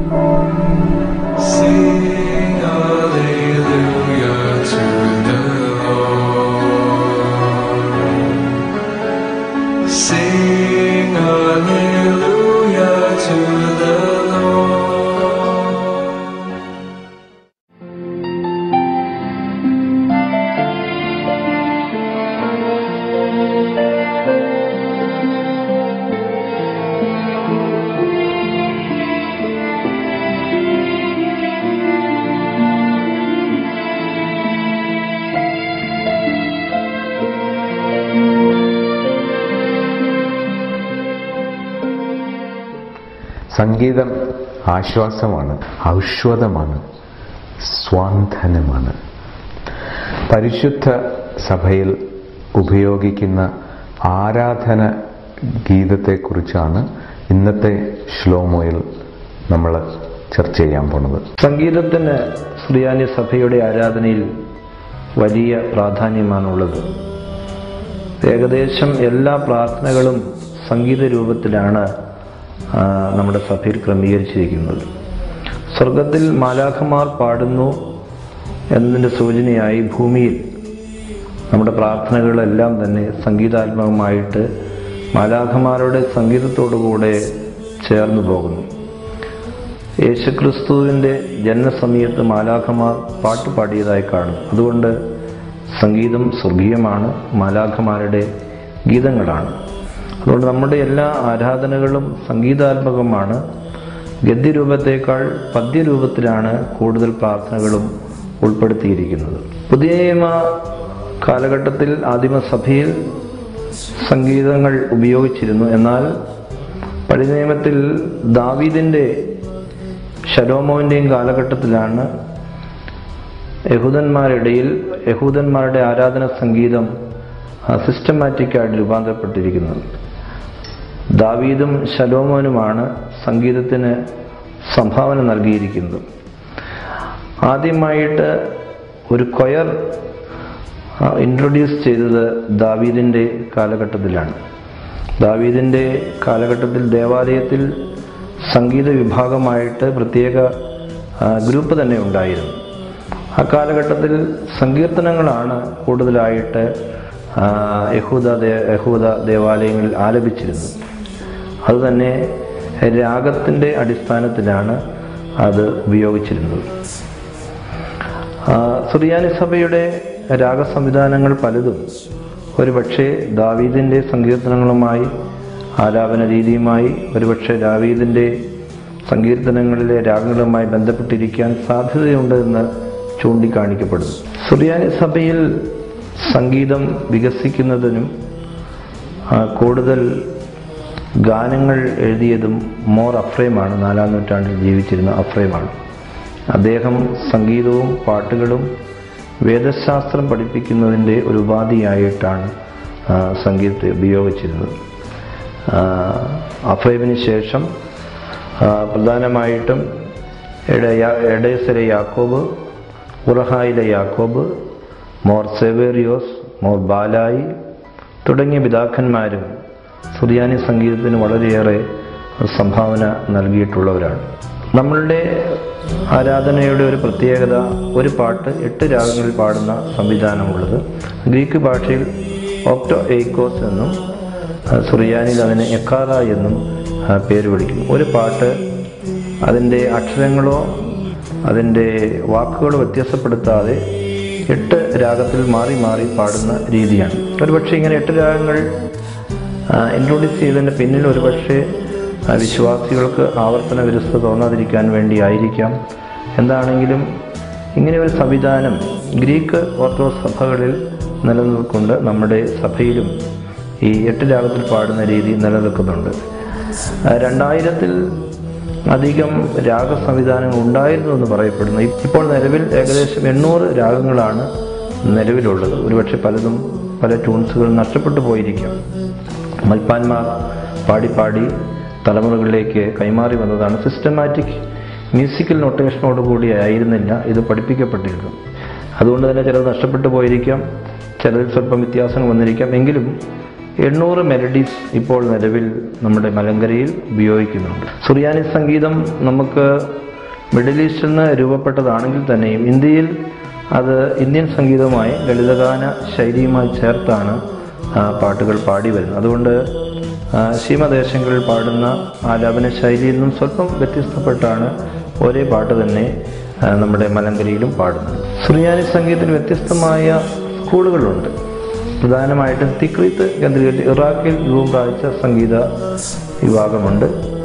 Sing hallelujah to the Lord. Sing hallelujah to the Lord. സംഗീതം ആശ്വാസമാണ് ഔഷധമാണ് സ്വാന്തനമാണ് പരിശുദ്ധ സഭയിൽ ഉപയോഗിക്കുന്ന ആരാധന ഗീതത്തെക്കുറിച്ചാണ് ഇന്നത്തെ ശ്ലോമോയിൽ നമ്മൾ ചർച്ച ചെയ്യാൻ പോണത് സംഗീതത്തിന് ശ്രീയാനി സഭയുടെ ആരാധനയിൽ വലിയ പ്രാധാന്യമാണുള്ളത് ഏകദേശം എല്ലാ പ്രാർത്ഥനകളും സംഗീത രൂപത്തിലാണ് ആ, നമ്മുടെ സഭയിൽ ക്രമീകരിച്ചിരിക്കുന്നത് സ്വർഗത്തിൽ മാലാഖമാർ പാടുന്നു എന്നതിൻ്റെ സൂചനയായി ഭൂമിയിൽ നമ്മുടെ പ്രാർത്ഥനകളെല്ലാം തന്നെ സംഗീതാത്മകമായിട്ട് മാലാഖമാരുടെ സംഗീതത്തോടുകൂടെ ചേർന്നു പോകുന്നു യേശുക്രിസ്തുവിൻ്റെ ജനനസമയത്ത് മാലാഖമാർ പാട്ട് പാടിയതായി കാണും അതുകൊണ്ട് സംഗീതം സ്വർഗീയമാണ് മാലാഖമാരുടെ ഗീതങ്ങളാണ് അതുകൊണ്ട് നമ്മുടെ എല്ലാ ആരാധനകളും സംഗീതാത്മകമാണ് ഗദ്യരൂപത്തേക്കാൾ പദ്യരൂപത്തിലാണ് കൂടുതൽ പ്രാർത്ഥനകളും ഉൾപ്പെടുത്തിയിരിക്കുന്നത് പുതിയ നിയമ കാലഘട്ടത്തിൽ ആദിമസഭയിൽ സംഗീതങ്ങൾ ഉപയോഗിച്ചിരുന്നു എന്നാൽ പഴയ നിയമത്തിൽ ദാവീദിൻ്റെ ശലോമോൻ്റെയും കാലഘട്ടത്തിലാണ് യഹൂദന്മാരിടയിൽ യഹൂദന്മാരുടെ ആരാധന സംഗീതം സിസ്റ്റമാറ്റിക്കായിട്ട് രൂപാന്തരപ്പെട്ടിരിക്കുന്നത് ദാവീദും ശലോമോനുമാണ് സംഗീതത്തിന് സംഭാവന നൽകിയിരിക്കുന്നത് ആദ്യമായിട്ട് ഒരു കൊയർ ഇൻട്രൊഡ്യൂസ് ചെയ്തത് ദാവീദിൻ്റെ കാലഘട്ടത്തിലാണ് ദാവീദിൻ്റെ കാലഘട്ടത്തിൽ ദേവാലയത്തിൽ സംഗീത വിഭാഗമായിട്ട് പ്രത്യേക ആ, ഗ്രൂപ്പ് തന്നെ ഉണ്ടായിരുന്നു ആ കാലഘട്ടത്തിൽ സങ്കീർത്തനങ്ങളാണ് കൂടുതലായിട്ട് ആ, യഹൂദ ദേ- യഹൂദ ദേവാലയങ്ങളിൽ ആലപിച്ചിരുന്നത് അതുതന്നെ രാഗത്തിൻ്റെ അടിസ്ഥാനത്തിലാണ് അത് ഉപയോഗിച്ചിരുന്നത് ആ, സുറിയാനി സഭയുടെ രാഗസംവിധാനങ്ങൾ പലതും ഒരുപക്ഷെ ദാവീദിൻ്റെ സങ്കീർത്തനങ്ങളുമായി ആലാപന രീതിയുമായി ഒരുപക്ഷെ ദാവീദിൻ്റെ സങ്കീർത്തനങ്ങളിലെ രാഗങ്ങളുമായി ബന്ധപ്പെട്ടിരിക്കാൻ സാധ്യതയുണ്ട് എന്ന് ചൂണ്ടിക്കാണിക്കപ്പെടുന്നു സുറിയാനി സഭയിൽ സംഗീതം വികസിക്കുന്നതിനും ആ, കൂടുതൽ ഗാനങ്ങൾ എഴുതിയതും മോർ അഫ്രേമാണ് നാലാം നൂറ്റാണ്ടിൽ ജീവിച്ചിരുന്ന അഫ്രേമാണ് അദ്ദേഹം സംഗീതവും പാട്ടുകളും വേദശാസ്ത്രം പഠിപ്പിക്കുന്നതിൻ്റെ ഒരു ഉപാധിയായിട്ടാണ് ആ, സംഗീതത്തെ ഉപയോഗിച്ചിരുന്നത് ആ, അഫ്രൈമിന് ശേഷം ആ, പ്രധാനമായിട്ടും എടയ- എഡേസരെ യാക്കോബ് ഉറഹായിലെ യാക്കോബ് മോർ സെവേറിയോസ് മോർ ബാലായി തുടങ്ങിയ പിതാക്കന്മാരും സുറിയാനി സംഗീതത്തിന് വളരെയേറെ സംഭാവന നൽകിയിട്ടുള്ളവരാണ് നമ്മളുടെ ആരാധനയുടെ ഒരു പ്രത്യേകത ഒരു പാട്ട് എട്ട് രാഗങ്ങളിൽ പാടുന്ന സംവിധാനമുള്ളത് ഗ്രീക്ക് ഭാഷയിൽ ഓക്ടോ എയ്ക്കോസ് എന്നും ആ, സുറിയാനിൽ അതിന് എക്കാറ എന്നും ആ, പേര് വിളിക്കുന്നു ഒരു പാട്ട് അതിൻ്റെ അക്ഷരങ്ങളോ അതിൻ്റെ വാക്കുകളോ വ്യത്യാസപ്പെടുത്താതെ എട്ട് രാഗത്തിൽ മാറി മാറി പാടുന്ന രീതിയാണ് ഒരുപക്ഷെ ഇങ്ങനെ എട്ട് രാഗങ്ങൾ ഇൻട്രൊഡ്യൂസ് ചെയ്തതിൻ്റെ പിന്നിൽ ഒരുപക്ഷെ ആ, വിശ്വാസികൾക്ക് ആവർത്തന വിരസത തോന്നാതിരിക്കാൻ വേണ്ടിയായിരിക്കാം എന്താണെങ്കിലും ഇങ്ങനെ ഒരു സംവിധാനം ഗ്രീക്ക് ഓർത്തഡോക്സ് സഭകളിൽ നിലനിൽക്കൊണ്ട് നമ്മുടെ സഭയിലും ഈ എട്ട് രാഗത്തിൽ പാടുന്ന രീതി നിലനിൽക്കുന്നുണ്ട് ആ, രണ്ടായിരത്തിൽ അധികം രാഗ സംവിധാനങ്ങൾ ഉണ്ടായിരുന്നു എന്ന് പറയപ്പെടുന്നു ഇപ്പോൾ നിലവിൽ ഏകദേശം എണ്ണൂറ് രാഗങ്ങളാണ് നിലവിലുള്ളത് ഒരുപക്ഷെ പലതും പല ട്യൂൺസുകൾ നഷ്ടപ്പെട്ടു പോയിരിക്കാം മൽപ്പാന്മാർ പാടി പാടി തലമുറകളിലേക്ക് കൈമാറി വന്നതാണ് സിസ്റ്റമാറ്റിക് മ്യൂസിക്കൽ നൊട്ടേഷനോടുകൂടി ആയിരുന്നില്ല ഇത് പഠിപ്പിക്കപ്പെട്ടിരുന്നത് അതുകൊണ്ട് തന്നെ ചിലത് നഷ്ടപ്പെട്ടു പോയിരിക്കാം ചിലതിൽ സ്വല്പം വ്യത്യാസങ്ങൾ വന്നിരിക്കാം എങ്കിലും എണ്ണൂറ് മെലഡീസ് ഇപ്പോൾ നിലവിൽ നമ്മുടെ മലങ്കരയിൽ ഉപയോഗിക്കുന്നുണ്ട് സുറിയാനി സംഗീതം നമുക്ക് മിഡിൽ ഈസ്റ്റിൽ നിന്ന് രൂപപ്പെട്ടതാണെങ്കിൽ തന്നെയും ഇന്ത്യയിൽ അത് ഇന്ത്യൻ സംഗീതവുമായി ലളിതഗാന ശൈലിയുമായി ചേർത്താണ് ആ, പാട്ടുകൾ പാടി വരുന്നത് അതുകൊണ്ട് ആ, സീമദേശങ്ങളിൽ പാടുന്ന ആലാപന ശൈലിയിൽ നിന്നും സ്വല്പം വ്യത്യസ്തപ്പെട്ടാണ് ഒരേ പാട്ട് തന്നെ ആ, നമ്മുടെ മലങ്കരയിലും പാടുന്നത് സുറിയാനി സംഗീതത്തിന് വ്യത്യസ്തമായ സ്കൂളുകളുണ്ട് പ്രധാനമായിട്ടും തിക്രീത്ത് കേന്ദ്രീകരിച്ച് ഇറാഖിൽ രൂപം പ്രാപിച്ച സംഗീത വിഭാഗമുണ്ട്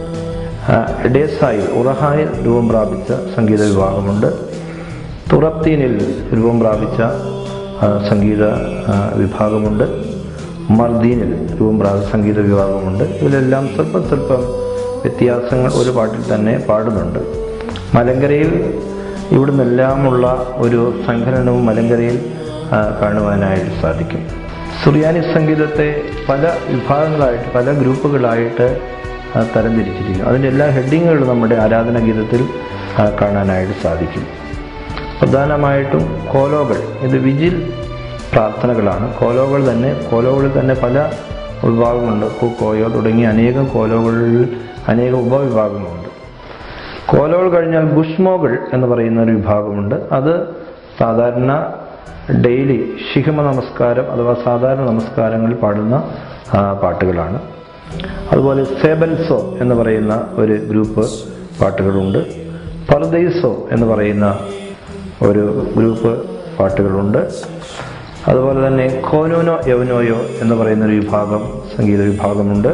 ആ, ഡേസായിൽ ഉറഹായിൽ രൂപം പ്രാപിച്ച സംഗീത വിഭാഗമുണ്ട് തുറത്തീനിൽ രൂപം പ്രാപിച്ച ആ, സംഗീത ആ, വിഭാഗമുണ്ട് മർദീനിൽ രൂപം പ്രാപിച്ച സംഗീത വിഭാഗമുണ്ട് ഇതിലെല്ലാം സ്വല്പം സ്വല്പം വ്യത്യാസങ്ങൾ ഒരു പാട്ടിൽ തന്നെ പാടുന്നുണ്ട് മലങ്കരയിൽ ഇവിടുന്നെല്ലാമുള്ള ഒരു സങ്കലനവും മലങ്കരയിൽ ആ, കാണുവാനായിട്ട് സാധിക്കും സുറിയാനി സംഗീതത്തെ പല വിഭാഗങ്ങളായിട്ട് പല ഗ്രൂപ്പുകളായിട്ട് ആ, തരംതിരിച്ചിരിക്കുന്നു അതിൻ്റെ എല്ലാ ഹെഡിങ്ങുകളും നമ്മുടെ ആരാധന ഗീതത്തിൽ ആ, കാണാനായിട്ട് സാധിക്കും പ്രധാനമായിട്ടും കോലോകൾ ഇത് വിജിൽ പ്രാർത്ഥനകളാണ് കോലോകൾ തന്നെ കോലോകളിൽ തന്നെ പല വിഭാഗമുണ്ട് കോയോ തുടങ്ങിയ അനേകം കോലോകളിൽ അനേകം ഉപവിഭാഗങ്ങളുണ്ട് കോലോകൾ കഴിഞ്ഞാൽ ഗുഷ്മോകൾ എന്ന് പറയുന്ന ഒരു വിഭാഗമുണ്ട് അത് സാധാരണ ഡെയിലി ശിഖമ നമസ്കാരം അഥവാ സാധാരണ നമസ്കാരങ്ങളിൽ പാടുന്ന ആ, പാട്ടുകളാണ് അതുപോലെ സെബൻസോ എന്ന് പറയുന്ന ഒരു ഗ്രൂപ്പ് പാട്ടുകളുണ്ട് പർദൈസോ എന്ന് പറയുന്ന ഒരു ഗ്രൂപ്പ് പാട്ടുകളുണ്ട് അതുപോലെ തന്നെ കോനോനോ യവനോയോ എന്ന് പറയുന്ന ഒരു വിഭാഗം സംഗീത വിഭാഗമുണ്ട്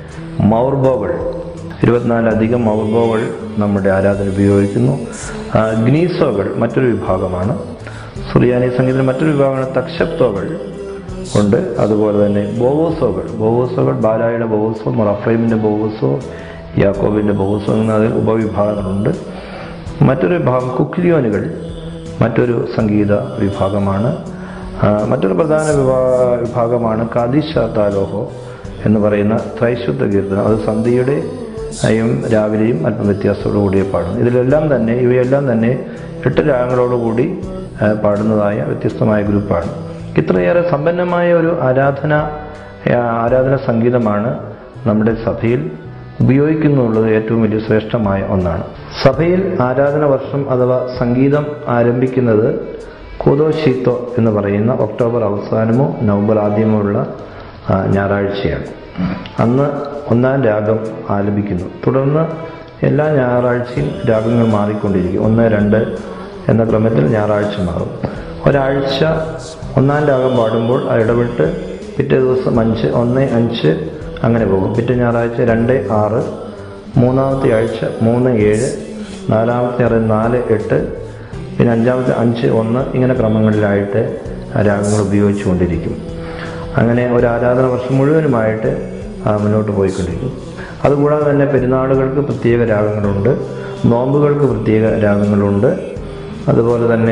മൗർബോകൾ ഇരുപത്തിനാലധികം മൗർബോകൾ നമ്മുടെ ആരാധന ഉപയോഗിക്കുന്നു ആ, ഗ്നീസോകൾ മറ്റൊരു വിഭാഗമാണ് സുറിയാനി സംഗീതത്തിൽ മറ്റൊരു വിഭാഗമാണ് തക്ഷപ്തോകൾ ഉണ്ട് അതുപോലെ തന്നെ ബോവോസോകൾ ബോവോസോകൾ ബാലായുടെ ബോവോസോ മൊറഫ്രൈമിൻ്റെ ബോവോസോ യാക്കോബിൻ്റെ ബോവോസോ എന്ന അതിൽ ഉപവിഭാഗങ്ങളുണ്ട് മറ്റൊരു വിഭാഗം കുക്ലിയോനുകൾ മറ്റൊരു സംഗീത വിഭാഗമാണ് ആ, മറ്റൊരു പ്രധാന വിഭാ- വിഭാഗമാണ് കാദിഷ താലോഹോ എന്ന് പറയുന്ന ത്രൈശുദ്ധ കീർത്തനം അത് സന്ധ്യയുടെ യും രാവിലെയും അല്പം വ്യത്യാസത്തോടു കൂടിയേ പാടുന്നു ഇതിലെല്ലാം തന്നെ ഇവയെല്ലാം തന്നെ എട്ട് രാഗങ്ങളോടുകൂടി ആ, പാടുന്നതായ വ്യത്യസ്തമായ ഗ്രൂപ്പാണ് ഇത്രയേറെ സമ്പന്നമായ ഒരു ആരാധന ആ, ആരാധന സംഗീതമാണ് നമ്മുടെ സഭയിൽ ഉപയോഗിക്കുന്നുള്ളത് ഏറ്റവും വലിയ ശ്രേഷ്ഠമായ ഒന്നാണ് സഭയിൽ ആരാധന വർഷം അഥവാ സംഗീതം ആരംഭിക്കുന്നത് കൂതോഷീത്തോ എന്ന് പറയുന്ന ഒക്ടോബർ അവസാനമോ നവംബർ ആദ്യമോ ഉള്ള ആ, ഞായറാഴ്ചയാണ് അന്ന് ഒന്നാം രാഗം ആലപിക്കുന്നു തുടർന്ന് എല്ലാ ഞായറാഴ്ചയും രാഗങ്ങൾ മാറിക്കൊണ്ടിരിക്കും ഒന്ന് രണ്ട് എന്ന ക്രമത്തിൽ ഞായറാഴ്ച മാറും ഒരാഴ്ച ഒന്നാം രാഗം പാടുമ്പോൾ അത് ഇടവിട്ട് പിറ്റേ ദിവസം അഞ്ച് ഒന്ന് അഞ്ച് അങ്ങനെ പോകും പിറ്റേ ഞായറാഴ്ച രണ്ട് ആറ് മൂന്നാമത്തെ ആഴ്ച മൂന്ന് ഏഴ് നാലാമത്തെ ആറ് നാല് എട്ട് പിന്നെ അഞ്ചാമത്തെ അഞ്ച് ഒന്ന് ഇങ്ങനെ ക്രമങ്ങളിലായിട്ട് ആ രാഗങ്ങൾ ഉപയോഗിച്ചുകൊണ്ടിരിക്കും അങ്ങനെ ഒരു ആരാധന വർഷം മുഴുവനുമായിട്ട് ആ, മുന്നോട്ട് പോയിക്കൊണ്ടിരിക്കും അതുകൂടാതെ തന്നെ പെരുന്നാളുകൾക്ക് പ്രത്യേക രാഗങ്ങളുണ്ട് നോമ്പുകൾക്ക് പ്രത്യേക രാഗങ്ങളുണ്ട് അതുപോലെ തന്നെ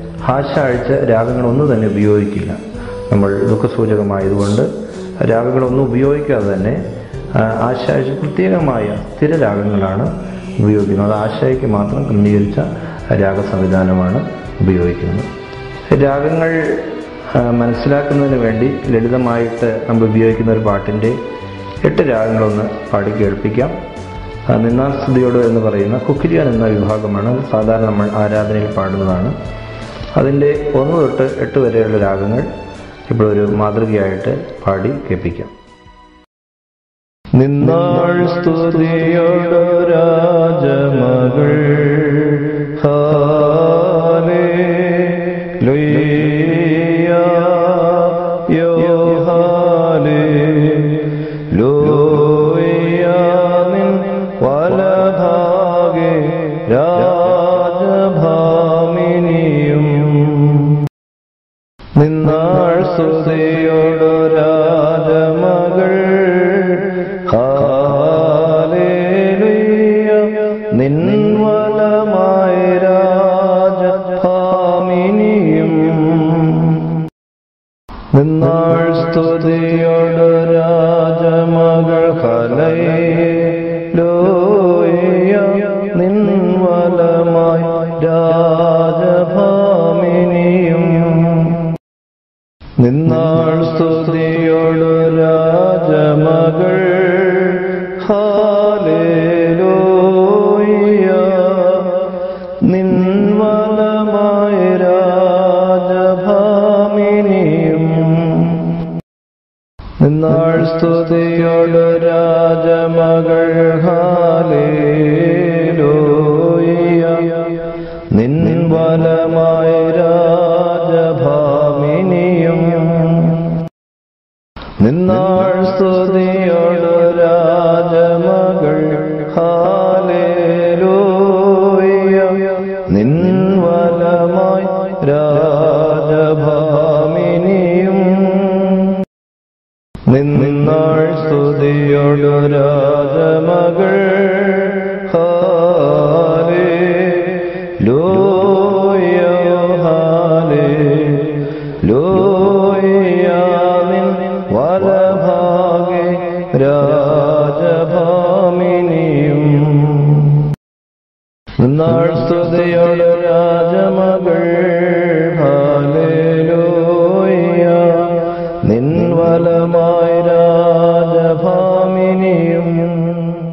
ഹാശാഴ്ച രാഗങ്ങളൊന്നും തന്നെ ഉപയോഗിക്കില്ല നമ്മൾ ദുഃഖസൂചകമായതുകൊണ്ട് രാഗങ്ങളൊന്നും ഉപയോഗിക്കാതെ തന്നെ ആ, ആശാഴ്ച പ്രത്യേകമായ സ്ഥിര രാഗങ്ങളാണ് ഉപയോഗിക്കുന്നത് അത് ആശയ്ക്ക് മാത്രം ക്രമീകരിച്ച രാഗ സംവിധാനമാണ് ഉപയോഗിക്കുന്നത് രാഗങ്ങൾ ആ, മനസ്സിലാക്കുന്നതിന് വേണ്ടി ലളിതമായിട്ട് നമ്മൾ ഉപയോഗിക്കുന്ന ഒരു പാട്ടിൻ്റെ എട്ട് രാഗങ്ങളൊന്ന് പാടി കേൾപ്പിക്കാം ആ, നിന്നാൻ സ്തുതിയോട് എന്ന് പറയുന്ന കുക്കിരിയാൻ എന്ന വിഭാഗമാണ് അത് സാധാരണ നമ്മൾ ആരാധനയിൽ പാടുന്നതാണ് അതിൻ്റെ ഒന്ന് തൊട്ട് എട്ട് വരെയുള്ള രാഗങ്ങൾ ഇപ്പോൾ ഒരു മാതൃകയായിട്ട് പാടി കേൾപ്പിക്കാം നിന്നാൾ സ്തുതിയോടു രാജമകൾ ഹാലേ ലുയ്യ യോ ഹാലേ ലുയ്യ നിൻ വലഭാഗേ രാജഭാമിനിയും നിന്നാൾ സ്തുതിയോടു രാജമകൾ ഹാലേലുയ്യ നിൻവലമായ രാജഭാമിനിയും നിന്നാൾ സ്തുതിയോടു രാജമകൾ ഹലൈലോയ നിൻവലമായ രാജഭാമിനിയും നിന്നാൾ സ്തുതിയോടു രാജ നിന്നാൾ സ്തുതിയോട് രാജമകൾ ഹാലേലൂയ നിൻ വലമായ രാജഭാമിനിയും നിന്നാൾ സ്തുതിയോട് രാജമകൾ ഹാലേലൂയ നിൻ വലമായി രാജഭാമിനിയും നിന്നാൾ സ്തുതിയോടു രാജമകൾ ഹാലേ ലോയ ഹാലേ ലോയ നിൻ വലഭാഗെ രാജഭാമിനിയും നിന്നാൾ സ്തുതിയോട് രാജമകൾ ഹാലേലൂയ നിൻ വലമായി രാജഭാമിനിയും